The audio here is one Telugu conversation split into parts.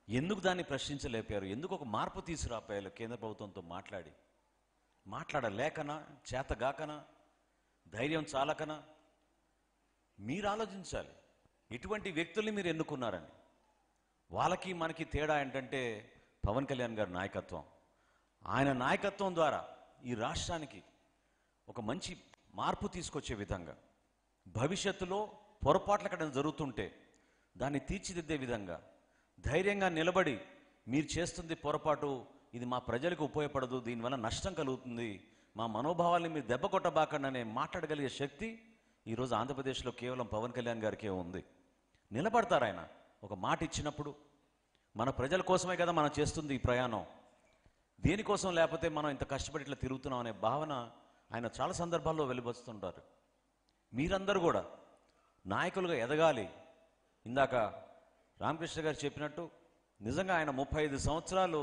ఎందుకు దాన్ని ప్రశ్నించలేపారు ఎందుకు ఒక మార్పు తీసుకురాపారు కేంద్ర ప్రభుత్వంతో మాట్లాడి మాట్లాడలేకనా చేతగాకనా ధైర్యం చాలకనా మీరు ఆలోచించాలి ఇటువంటి వ్యక్తుల్ని మీరు ఎన్నుకున్నారని వాళ్ళకి మనకి తేడా ఏంటంటే పవన్ కళ్యాణ్ గారి నాయకత్వం ఆయన నాయకత్వం ద్వారా ఈ రాష్ట్రానికి ఒక మంచి మార్పు తీసుకొచ్చే విధంగా భవిష్యత్తులో పొరపాట్లు ఎక్కడ జరుగుతుంటే దాన్ని తీర్చిదిద్దే విధంగా ధైర్యంగా నిలబడి మీరు చేస్తుంది పొరపాటు ఇది మా ప్రజలకు ఉపయోగపడదు దీనివల్ల నష్టం కలుగుతుంది మా మనోభావాల్ని మీరు దెబ్బ కొట్టబాకండి అనే మాట్లాడగలిగే శక్తి ఈరోజు ఆంధ్రప్రదేశ్లో కేవలం పవన్ కళ్యాణ్ గారికే ఉంది నిలబడతారు ఆయన ఒక మాట ఇచ్చినప్పుడు మన ప్రజల కోసమే కదా మనం చేస్తుంది ఈ ప్రయాణం దేనికోసం లేకపోతే మనం ఇంత కష్టపడి ఇట్లా తిరుగుతున్నాం అనే భావన ఆయన చాలా సందర్భాల్లో వెలువస్తుంటారు మీరందరూ కూడా నాయకులుగా ఎదగాలి ఇందాక రామకృష్ణ గారు చెప్పినట్టు నిజంగా ఆయన ముప్పై ఐదు సంవత్సరాలు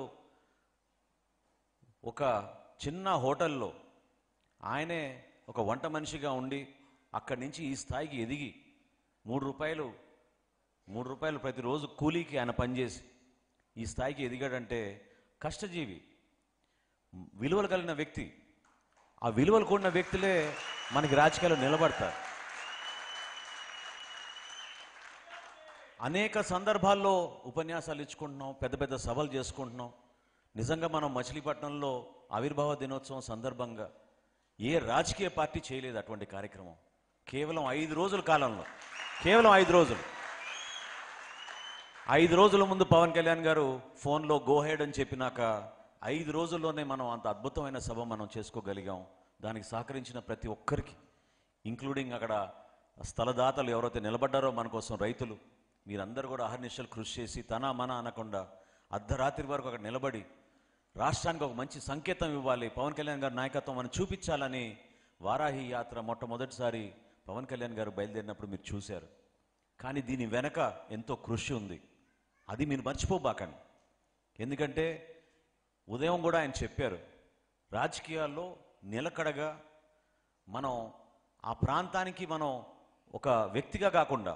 ఒక చిన్న హోటల్లో ఆయనే ఒక వంట మనిషిగా ఉండి అక్కడి నుంచి ఈ స్థాయికి ఎదిగి మూడు రూపాయలు మూడు రూపాయలు ప్రతిరోజు కూలీకి ఆయన పనిచేసి ఈ స్థాయికి ఎదిగాడంటే కష్టజీవి విలువలు కలిగిన వ్యక్తి ఆ విలువలు కూడిన వ్యక్తులే మనకి రాజకీయాల్లో నిలబడతారు అనేక సందర్భాల్లో ఉపన్యాసాలు ఇచ్చుకుంటున్నాం పెద్ద పెద్ద సభలు చేసుకుంటున్నాం నిజంగా మనం మచిలీపట్నంలో ఆవిర్భావ దినోత్సవం సందర్భంగా ఏ రాజకీయ పార్టీ చేయలేదు అటువంటి కార్యక్రమం కేవలం ఐదు రోజుల కాలంలో కేవలం ఐదు రోజులు ఐదు రోజుల ముందు పవన్ కళ్యాణ్ గారు ఫోన్లో గోహెడ్ అని చెప్పినాక ఐదు రోజుల్లోనే మనం అంత అద్భుతమైన సభ మనం చేసుకోగలిగాం దానికి సహకరించిన ప్రతి ఒక్కరికి ఇంక్లూడింగ్ అక్కడ స్థలదాతలు ఎవరైతే నిలబడ్డారో మన కోసం రైతులు మీరందరూ కూడా అహర్నిశలు కృషి చేసి తన మన అనకుండా అర్ధరాత్రి వరకు అక్కడ నిలబడి రాష్ట్రానికి ఒక మంచి సంకేతం ఇవ్వాలి పవన్ కళ్యాణ్ గారి నాయకత్వం మనం చూపించాలని వారాహి యాత్ర మొట్టమొదటిసారి పవన్ కళ్యాణ్ గారు బయలుదేరినప్పుడు మీరు చూశారు కానీ దీని వెనక ఎంతో కృషి ఉంది అది మీరు మర్చిపోబాకండి ఎందుకంటే ఉదయం కూడా ఆయన చెప్పారు రాజకీయాల్లో నిలకడగా మనం ఆ ప్రాంతానికి మనం ఒక వ్యక్తిగా కాకుండా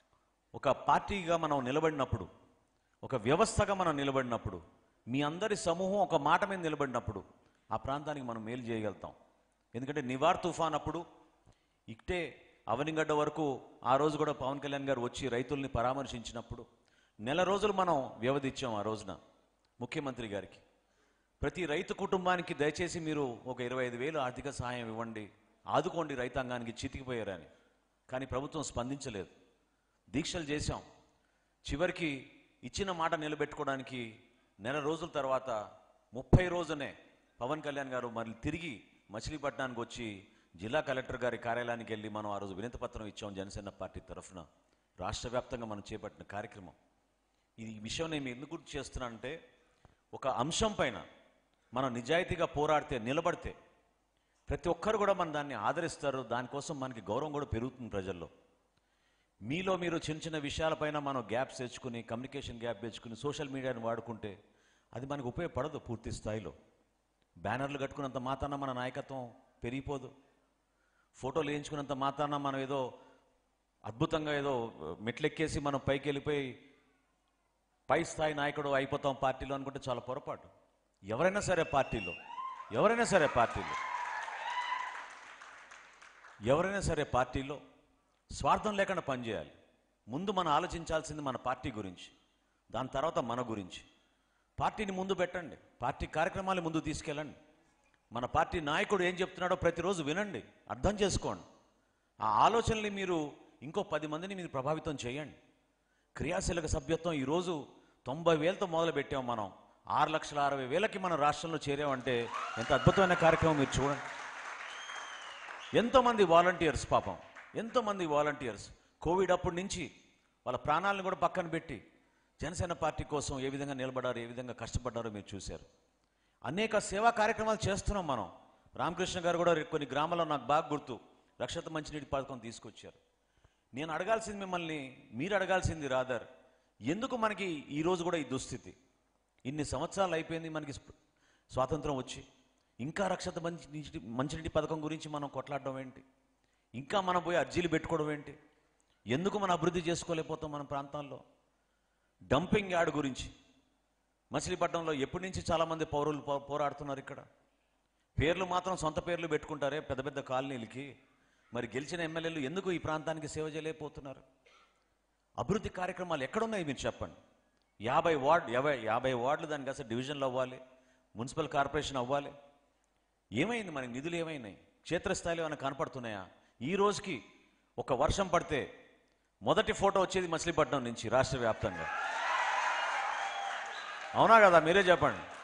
ఒక పార్టీగా మనం నిలబడినప్పుడు ఒక వ్యవస్థగా మనం నిలబడినప్పుడు మీ అందరి సమూహం ఒక మాట మీద నిలబడినప్పుడు ఆ ప్రాంతానికి మనం మేలు చేయగలుగుతాం ఎందుకంటే నివార్ తుఫాన్ అప్పుడు ఇట్టే అవనిగడ్డ వరకు ఆ రోజు కూడా పవన్ కళ్యాణ్ గారు వచ్చి రైతుల్ని పరామర్శించినప్పుడు నెల రోజులు మనం వ్యవధి ఇచ్చాం ఆ రోజున ముఖ్యమంత్రి గారికి ప్రతి రైతు కుటుంబానికి దయచేసి మీరు ఒక ఇరవై ఐదు వేలు ఆర్థిక సహాయం ఇవ్వండి ఆదుకోండి రైతాంగానికి చితికిపోయారని కానీ ప్రభుత్వం స్పందించలేదు దీక్షలు చేశాం చివరికి ఇచ్చిన మాట నిలబెట్టుకోవడానికి నెల రోజుల తర్వాత ముప్పై రోజునే పవన్ కళ్యాణ్ గారు మళ్ళీ తిరిగి మచిలీపట్నానికి వచ్చి జిల్లా కలెక్టర్ గారి కార్యాలయానికి వెళ్ళి మనం ఆ రోజు వినతి పత్రం ఇచ్చాం జనసేన పార్టీ తరఫున రాష్ట్ర వ్యాప్తంగా మనం చేపట్టిన కార్యక్రమం ఇది ఈ విషయం నేను ఎందుకు గుర్తు చేస్తున్నానంటే ఒక అంశం పైన మనం నిజాయితీగా పోరాడితే నిలబడితే ప్రతి ఒక్కరు కూడా మన దాన్ని ఆదరిస్తారు దానికోసం మనకి గౌరవం కూడా పెరుగుతుంది ప్రజల్లో మీలో మీరు చిన్న చిన్న విషయాలపైన మనం గ్యాప్స్ తెచ్చుకుని కమ్యూనికేషన్ గ్యాప్ తెచ్చుకుని సోషల్ మీడియాని వాడుకుంటే అది మనకు ఉపయోగపడదు పూర్తి స్థాయిలో బ్యానర్లు కట్టుకున్నంత మాత్రాన మన నాయకత్వం పెరిగిపోదు ఫోటోలు వేయించుకున్నంత మాత్రాన మనం ఏదో అద్భుతంగా ఏదో మెట్లెక్కేసి మనం పైకి వెళ్ళిపోయి పై స్థాయి నాయకుడు అయిపోతాం పార్టీలో అనుకుంటే చాలా పొరపాటు ఎవరైనా సరే పార్టీలో ఎవరైనా సరే పార్టీలో ఎవరైనా సరే పార్టీలో స్వార్థం లేకుండా పనిచేయాలి ముందు మనం ఆలోచించాల్సింది మన పార్టీ గురించి దాని తర్వాత మన గురించి పార్టీని ముందు పెట్టండి పార్టీ కార్యక్రమాలు ముందు తీసుకెళ్ళండి మన పార్టీ నాయకుడు ఏం చెప్తున్నాడో ప్రతిరోజు వినండి అర్థం చేసుకోండి ఆ ఆలోచనల్ని మీరు ఇంకో పది మందిని మీరు ప్రభావితం చేయండి క్రియాశీలక సభ్యత్వం ఈరోజు తొంభై వేలతో మొదలు పెట్టాం మనం ఆరు లక్షల అరవై వేలకి మన రాష్ట్రంలో చేరామంటే ఎంత అద్భుతమైన కార్యక్రమం మీరు చూడండి ఎంతోమంది వాలంటీర్స్ పాపం ఎంతోమంది వాలంటీర్స్ కోవిడ్ అప్పటి నుంచి వాళ్ళ ప్రాణాలను కూడా పక్కన పెట్టి జనసేన పార్టీ కోసం ఏ విధంగా నిలబడారు ఏ విధంగా కష్టపడ్డారో మీరు చూశారు అనేక సేవా కార్యక్రమాలు చేస్తున్నాం మనం రామకృష్ణ గారు కూడా కొన్ని గ్రామాల్లో నాకు బాగా గుర్తు రక్షత మంచినీటి పథకం తీసుకొచ్చారు నేను అడగాల్సింది మిమ్మల్ని మీరు అడగాల్సింది రాదర్ ఎందుకు మనకి ఈ రోజు కూడా ఈ దుస్థితి ఇన్ని సంవత్సరాలు అయిపోయింది మనకి స్ప- స్వాతంత్రం వచ్చి ఇంకా రక్షత మంచి మంచినీటి పథకం గురించి మనం కొట్లాడడం ఏంటి ఇంకా మనం పోయి అర్జీలు పెట్టుకోవడం ఏంటి ఎందుకు మనం అభివృద్ధి చేసుకోలేకపోతాం మన ప్రాంతాల్లో డంపింగ్ యార్డ్ గురించి మచిలీపట్నంలో ఎప్పటి నుంచి చాలామంది పౌరులు పో- పోరాడుతున్నారు ఇక్కడ పేర్లు మాత్రం సొంత పేర్లు పెట్టుకుంటారే పెద్ద పెద్ద కాలనీలకి మరి గెలిచిన ఎమ్మెల్యేలు ఎందుకు ఈ ప్రాంతానికి సేవ చేయలేకపోతున్నారు అభివృద్ధి కార్యక్రమాలు ఎక్కడున్నాయి మీరు చెప్పండి యాభై వార్డు యాభై యాభై వార్డులు దానికి అసలు డివిజన్లు అవ్వాలి మున్సిపల్ కార్పొరేషన్ అవ్వాలి ఏమైంది మనకి నిధులు ఏమైనాయి క్షేత్రస్థాయిలో ఏమైనా కనపడుతున్నాయా ఈ రోజుకి ఒక వర్షం పడితే మొదటి ఫోటో వచ్చేది మచిలీపట్నం నుంచి రాష్ట్ర వ్యాప్తంగా అవునా కదా మీరే చెప్పండి